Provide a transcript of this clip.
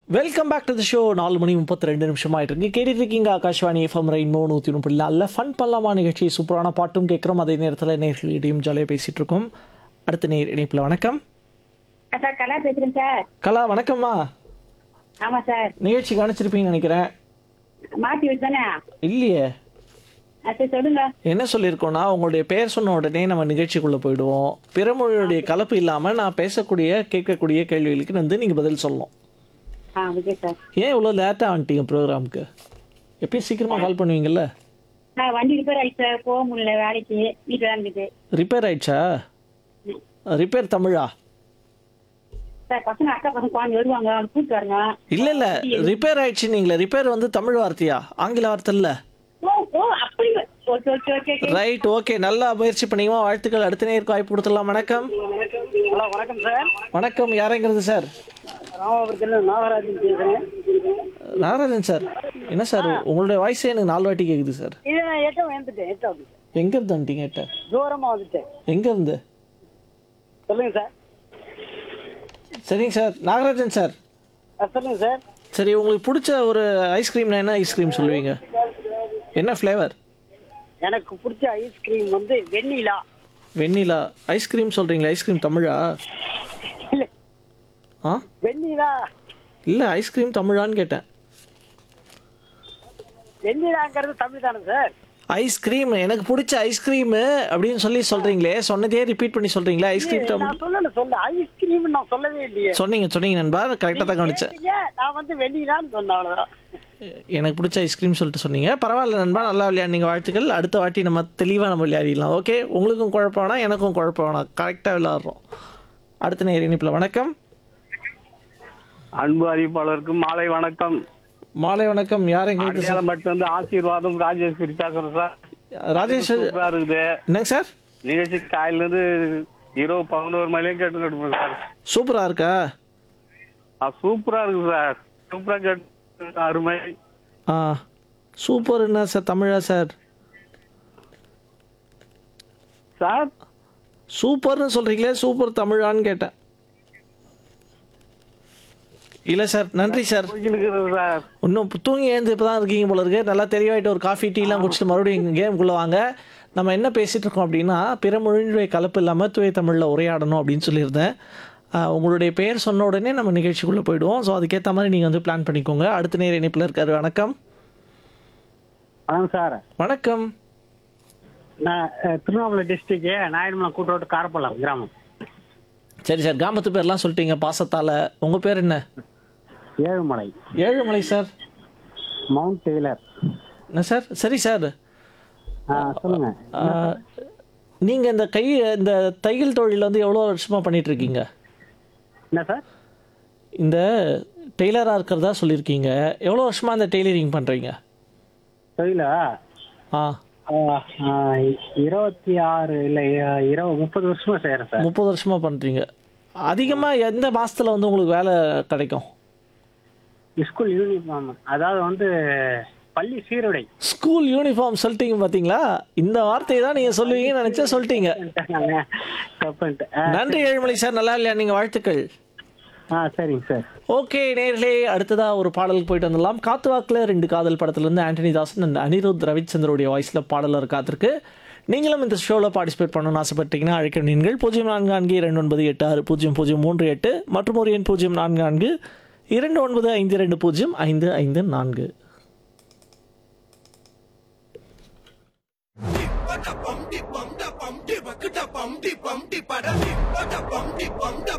Welcome back to the show நாலு மணி முப்பத்தி ரெண்டு நிமிஷம் ஆயிட்டு இருக்கு கேட்டுட்டு இருக்கீங்க ஆகாஷ்வாணி எஃப்எம் ரெயின்போ நூற்றி முப்பது நல்ல ஃபன் பண்ணலாமா நிகழ்ச்சி சூப்பரான பாட்டும் கேட்குறோம் அதே நேரத்தில் நேர்களிடையும் ஜாலியாக பேசிட்டு இருக்கோம் அடுத்த நேர் இணைப்பில் வணக்கம் சார் கலா பேசுறேன் சார் கலா வணக்கம்மா ஆமா சார் நிகழ்ச்சி கவனிச்சிருப்பீங்கன்னு நினைக்கிறேன் மாத்தி வச்சு தானே இல்லையே சரி சொல்லுங்க என்ன சொல்லியிருக்கோம்னா உங்களுடைய பெயர் சொன்ன உடனே நம்ம நிகழ்ச்சிக்குள்ளே போயிடுவோம் பிறமொழியுடைய கலப்பு இல்லாமல் நான் பேசக்கூடிய கேட்கக்கூடிய கேள்விகளுக்கு வந்து நீங்கள் பதில் சொல்லணும் ஆ ஓகே சார் ஏன் இவ்வளோ லேட்டாக வந்துட்டீங்க ப்ரோக்ராமுக்கு எப்பயும் சீக்கிரமாக கால் பண்ணுவீங்கல்ல ஆ வண்டி ரிப்பேர் ஆயிடுச்சு சார் போக முடியல வேலைக்கு வீட்டில் தான் இருக்குது ரிப்பேர் ஆயிடுச்சா ரிப்பேர் தமிழா சார் பசங்க அக்கா பசங்க குழந்தை வருவாங்க அவங்க கூப்பிட்டு வரங்க இல்ல இல்ல ரிப்பேர் ஆயிடுச்சு நீங்களே ரிப்பேர் வந்து தமிழ் வார்த்தையா ஆங்கில வார்த்தை இல்ல ஓ ஓ அப்படி okay okay okay okay right okay நல்லா முயற்சி பண்ணீங்க வாழ்த்துக்கள் அடுத்த நேருக்கு வாய்ப்பு கொடுத்துடலாம் வணக்கம் ஹலோ வணக்கம் சார் வணக்கம் யாரைங்கிறது சார் ராமபுரத்தில் நாகராஜன் பேசுகிறேன் நாராயணன் சார் என்ன சார் உங்களுடைய வாய்ஸே எனக்கு நாலு வாட்டி கேக்குது சார் இது நான் எட்டம் வந்துட்டேன் எட்டம் வந்துட்டேன் எங்க இருந்து வந்துட்டீங்க எட்ட தூரமாக வந்துட்டேன் எங்க இருந்து சொல்லுங்கள் சார் சரிங்க சார் நாகராஜன் சார் ஆ, சொல்லுங்க சார் சரி உங்களுக்கு பிடிச்ச ஒரு ஐஸ்கிரீம்னா என்ன ஐஸ்கிரீம் சொல்லுவீங்க என்ன ஃப்ளேவர் எனக்கு பிடிச்ச ஐஸ்கிரீம் வந்து வெண்ணிலா வெண்ணிலா ஐஸ்கிரீம் சொல்றீங்களா ஐஸ்கிரீம் தமிழா இல்லை ஆ வெண்ணிலா இல்லை ஐஸ்கிரீம் தமிழான்னு கேட்டேன் வெண்ணிலாங்கிறது தமிழ் தானே சார் ஐஸ்கிரீம் எனக்கு பிடிச்ச ஐஸ்கிரீம் அப்படின்னு சொல்லி சொல்றீங்களே சொன்னதே ரிப்பீட் பண்ணி சொல்றீங்களா ஐஸ்கிரீம் தமிழ் நான் சொல்லல சொல்ல ஐஸ்கிரீம் நான் சொல்லவே இல்லையே சொன்னீங்க சொன்னீங்க நண்பா கரெக்டாக தான் கவனிச்சேன் கேட்டீங்க, நான் வந்து வெண்ணிலான்னு சொன்னேன் அவ்வளோதான் எனக்கு பிடிச்ச ஐஸ்கிரீம் சொல்லிட்டு சொன்னீங்க பரவாயில்ல நண்பா நல்லா விளையாடுனீங்க வாழ்த்துக்கள் அடுத்த வாட்டி நம்ம தெளிவாக நம்ம விளையாடிடலாம் ஓகே உங்களுக்கும் குழப்பம் வேணாம் எனக்கும் குழப்பம் வேணாம் கரெக்டாக விளையாடுறோம் அடுத்த நேர் இனிப்பில் வணக்கம் அன்பு அறிவிப்பாளருக்கு மாலை வணக்கம் மாலை வணக்கம் யார் எங்களுக்கு சார் அடையாளம் மட்டும் வந்து ஆசீர்வாதம் ராஜேஸ்வரி பேசுறேன் சார் ராஜேஷ் சூப்பரா இருக்குது என்னங்க சார் நிகழ்ச்சி காலையில இருந்து இரவு பதினோரு மணிலையும் கேட்டு கேட்டு சார் சூப்பராக இருக்கா ஆ, சூப்பரா இருக்கு சார் சூப்பரா கேட்டு அருமை ஆ சூப்பர் என்ன சார் தமிழா சார் சார் சூப்பர்னு சொல்கிறீங்களே சூப்பர் தமிழான்னு கேட்டேன் இல்லை சார் நன்றி சார் போய்க்கிட்டு சார் இன்னும் தூங்கி எழுந்து இப்போ தான் இருக்கீங்க போல இருக்கு நல்லா தெளிவாயிட்டு ஒரு காஃபி டீலாம் குடிச்சிட்டு மறுபடியும் கேமுக்குள்ளே வாங்க நம்ம என்ன பேசிகிட்டு இருக்கோம் அப்படின்னா பிற மொழியுடைய கலப்பு இல்லாமல் தூய தமிழில் உரையாடணும் அப்படின்னு சொல்லியிருந்தேன் ஆஹ் உங்களுடைய பெயர் சொன்ன உடனே நம்ம நிகழ்ச்சிக்குள்ளே போயிடுவோம் ஸோ அதுக்கேற்ற மாதிரி நீங்கள் வந்து பிளான் பண்ணிக்கோங்க அடுத்த நேர இணைப்பில் இருக்காரு வணக்கம் வணக்கம் சார் வணக்கம் நான் அஹ், திருவண்ணாமலை டிஸ்ட்ரிக்ட் நாயுடுமலை கூட்டோட்டு காரப்பள்ளம் கிராமம் சரி சார் கிராமத்து பேர்லாம் சொல்லிட்டீங்க பாசத்தால் உங்கள் பேர் என்ன Ezhumalai Ezhumalai sir mount tailor என்ன சார் சரி சார் ஆ சொல்லுங்க நீங்கள் இந்த கை இந்த தையல் தொழில் வந்து எவ்வளோ வருஷமாக பண்ணிட்டு இருக்கீங்க என்ன சார் இந்த டெய்லராக இருக்கிறதா சொல்லியிருக்கீங்க எவ்வளோ வருஷமாக இந்த டெய்லரிங் பண்ணுறீங்க தொழிலா ஆ ஆ, ஆ, இருபத்தி ஆறு இல்லை இருபது முப்பது வருஷமா செய்யறேன் சார் முப்பது வருஷமாக பண்ணுறீங்க அதிகமாக எந்த மாதத்தில் வந்து உங்களுக்கு வேலை கிடைக்கும் ஸ்கூல் யூனிஃபார்ம் அதாவது வந்து பள்ளி சீருடை ஸ்கூல் யூனிஃபார்ம் சொல்லிட்டீங்க பார்த்தீங்களா இந்த வார்த்தையை தான் நீங்கள் சொல்லுவீங்கன்னு நினச்சா சொல்லிட்டீங்க தப்புன்ட்டு. ஆ, நன்றி ஏழுமலை சார் நல்லா இல்லையா நீங்கள் வாழ்த்துக்கள் ஆ சரிங்க சார் ஓகே நேர்களே அடுத்ததாக ஒரு பாடலுக்கு போயிட்டு வந்துடலாம் காத்து வாக்கில் ரெண்டு காதல் படத்துலேருந்து ஆண்டனி தாசன் அண்ட் அனிருத் ரவிச்சந்திரோடைய வாய்ஸில் பாடலர் காத்திருக்கு நீங்களும் இந்த ஷோவில் பார்ட்டிசிபேட் பண்ணணும்னு ஆசைப்பட்டீங்கன்னா அழைக்க நீங்கள் பூஜ்ஜியம் நான்கு நான்கு இரண்டு ஒன்பது எட்டு ஆறு பூஜ்ஜியம் பூஜ்ஜியம் மூன்று எட்டு மற்றும் ஒரு எண் பூஜ்ஜியம் நான்கு நான்கு இரண்டு ஒன்பது ஐந்து ரெண்டு பூஜ்ஜியம் ஐந்து ஐந்து நான்கு பம் டி பம் ட பம் டி பக்கு ட பம் டி பம் டி பட டி பட பம் டி பம் ட